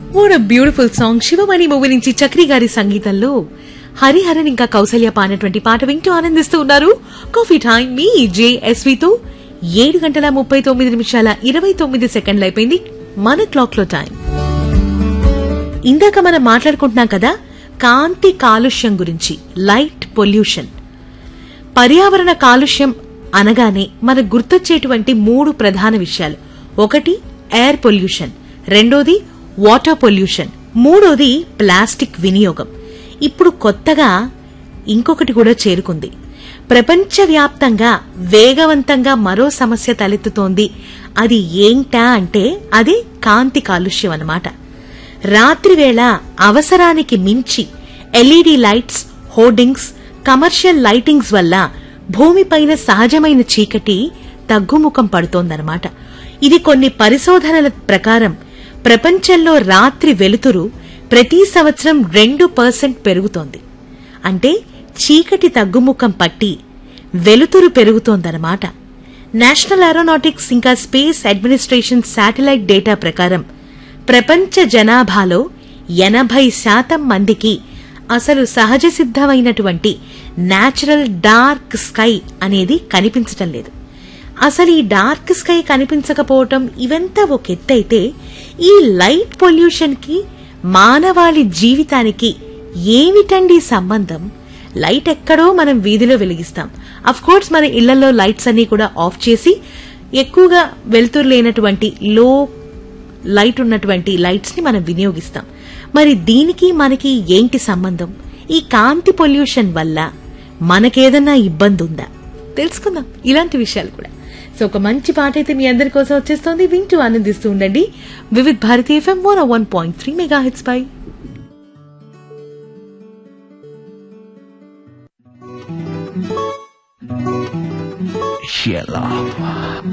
What a beautiful song Shivamani movie నుంచి చక్రి గారి సంగీతంలో హరిహరన్ ఇంకా కౌసల్య పాడినటువంటి పాట వింటూ ఆనందిస్తూ ఉన్నారు కాఫీ టైం మీ జేఎస్వితో ఏడు గంటల ముప్పై తొమ్మిది నిమిషాల ఇరవై తొమ్మిది సెకండ్లు అయిపోయింది మన క్లాక్ లో టైం ఇందాక మనం మాట్లాడుకుంటున్నాం కదా కాంతి కాలుష్యం గురించి లైట్ పొల్యూషన్ పర్యావరణ కాలుష్యం అనగానే మనకు గుర్తొచ్చేటువంటి మూడు ప్రధాన విషయాలు ఒకటి ఎయిర్ పొల్యూషన్ రెండోది వాటర్ పొల్యూషన్ మూడోది ప్లాస్టిక్ వినియోగం ఇప్పుడు కొత్తగా ఇంకొకటి కూడా చేరుకుంది ప్రపంచవ్యాప్తంగా వేగవంతంగా మరో సమస్య తలెత్తుతోంది అది ఏంటా అంటే అది కాంతి కాలుష్యం అన్నమాట రాత్రివేళ అవసరానికి మించి LED lights hoardings commercial lightings వల్ల భూమిపైన సహజమైన చీకటి తగ్గుముఖం పడుతోందన్నమాట ఇది కొన్ని పరిశోధనల ప్రకారం ప్రపంచంలో రాత్రి వెలుతురు ప్రతి సంవత్సరం రెండు పర్సెంట్ పెరుగుతోంది అంటే చీకటి తగ్గుముఖం పట్టి వెలుతురు పెరుగుతోందన్నమాట నేషనల్ ఏరోనాటిక్స్ ఇంకా స్పేస్ అడ్మినిస్ట్రేషన్ శాటిలైట్ డేటా ప్రకారం ప్రపంచ జనాభాలో ఎనభై శాతం మందికి అసలు సహజ సిద్ధమైనటువంటి నేచురల్ డార్క్ స్కై అనేది కనిపించటం లేదు అసలు ఈ డార్క్ స్కై కనిపించకపోవటం ఇవంతా ఒక ఎత్తైతే ఈ లైట్ పొల్యూషన్ కి మానవాళి జీవితానికి ఏమిటండి సంబంధం లైట్ ఎక్కడో మనం వీధిలో వెలిగిస్తాం అఫ్ కోర్స్ మన ఇళ్లలో లైట్స్ అన్ని కూడా ఆఫ్ చేసి ఎక్కువగా వెలుతురు లేనటువంటి లో లైట్ ఉన్నటువంటి లైట్స్ ని మనం వినియోగిస్తాం మరి దీనికి మనకి ఏంటి సంబంధం ఈ కాంతి పొల్యూషన్ వల్ల మనకేదన్నా ఇబ్బంది ఉందా తెలుసుకుందాం ఇలాంటి విషయాలు కూడా సో ఒక మంచి పాట అయితే మీ అందరి కోసం వచ్చేస్తోంది వింటూ ఆనందిస్తూ ఉండండి Vividh Bharati FM one one point three mega hits పై Sheer love.